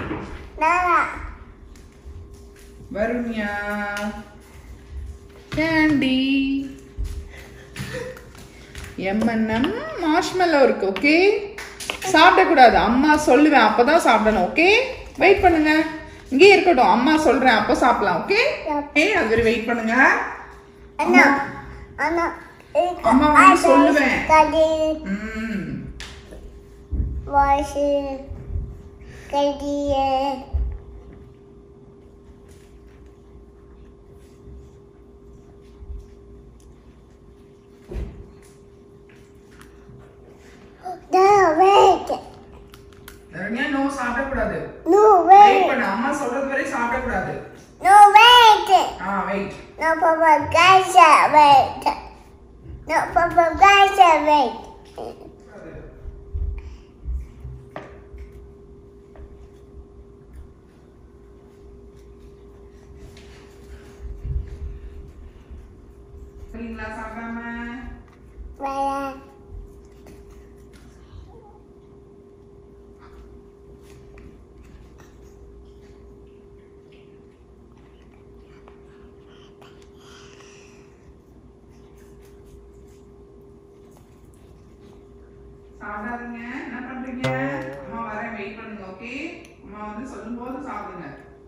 நானா Varunya candy M&M marshmallow இருக்கு okay சாப்பிடக்கூடாது அம்மா சொல்லுவேன் அப்பதான் சாப்பிடணும் ஓகே வெயிட் பண்ணுங்க இங்கே இருக்கட்டும் அம்மா சொல்றேன் அப்போ சாப்பிடலாம் ஓகே ஏ அது வரை வெயிட் பண்ணுங்க அண்ணா அண்ணா இதுக்கு அம்மா வந்து அது சொல்லுவேன். கடி ம் வாசி கடியே No, wait. வருண்யா நோ சாப்பிடக்கூடாது No, வெயிட் wait. பண்ணு அம்மா சொல்றது வரை சாப்பிடக்கூடாது No, wait. ஆ wait No, Papa, guys, wait. No, Papa, guys, wait. சரிங்களா சாப்பிடாம Wait. சாப்பிடாதீங்க என்ன பண்றீங்க அம்மா வரேன் வெயிட் பண்ணுங்க ஓகே அம்மா வந்து சொல்லும்போது சாப்பிடுங்க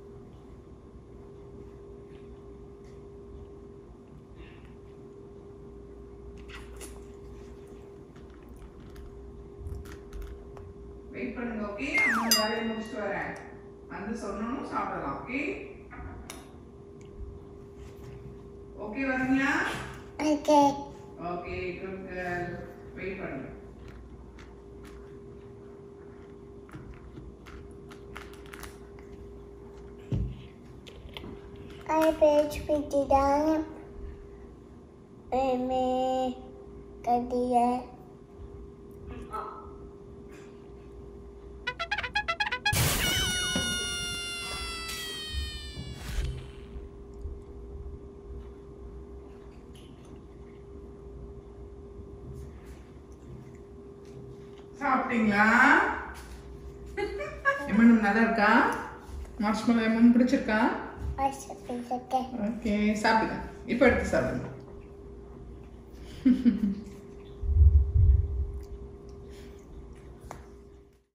வெயிட் பண்ணுங்க ஓகே அம்மா வேலையை முடிச்சுட்டு வரேன் வந்து சொன்னோம் சாப்பிடலாம் ஓகே ஓகே வரீங்களா Okay. Okay good girl wait பண்ணுங்க I page fifty down. Me, kadiye. சாப்பிட்டீங்களா எம்மன் நல்லா இருக்கா மார்ஷ்மெல்லோ எம்மன் பிடிச்சிருக்கா I should be okay. Okay சாப்பிடுங்க இப்போ எடுத்து சாப்பிடுங்க